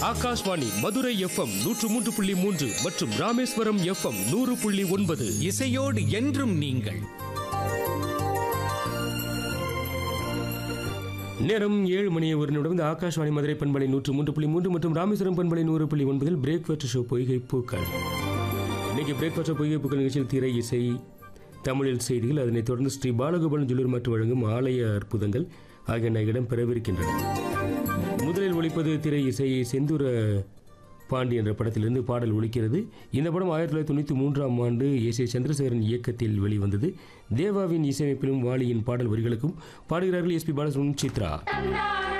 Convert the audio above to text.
Akashvani Madurai FM நூற்று மூன்று புள்ளி மூன்று மற்றும் ராமேஸ்வரம் எஃப்எம் நூறு புள்ளி ஒன்பது இசையோடு என்றும் நீங்கள் நேரம் ஏழு மணி ஒரு நிமிடம் இந்த ஆகாஷ்வாணி மதுரை பண்பலை நூற்று மூன்று புள்ளி மூன்று மற்றும் ராமேஸ்வரம் பண்பலை நூறு புள்ளி ஒன்பதில் பிரேக்ஃபாஸ்ட் ஷோ பொய்கை பூக்கள் இன்னைக்கு பிரேக்ஃபாஸ்ட் பொய்கை பூக்கள் நிகழ்ச்சியில் திரை இசை தமிழில் செய்திகள் அதனைத் தொடர்ந்து ஸ்ரீ பாலகோபாலன் ஜுல்லூர் மற்றும் வழங்கும் ஆலய அற்புதங்கள் ஆகியன இடம் பெறவிருக்கின்றன முதலில் ஒலிப்பது திரை இசை செந்தூர பாண்டி என்ற படத்திலிருந்து பாடல் ஒலிக்கிறது இந்த படம் ஆயிரத்தி தொள்ளாயிரத்தி தொண்ணூற்றி மூன்றாம் ஆண்டு எஸ் ஏ சந்திரசேகரன் இயக்கத்தில் வெளிவந்தது தேவாவின் இசையமைப்பிலும் வாலியின் பாடல் வரிகளுக்கும் பாடுகிறார்கள் எஸ்பி பாலசுப்ரமணியம் சித்ரா தந்தான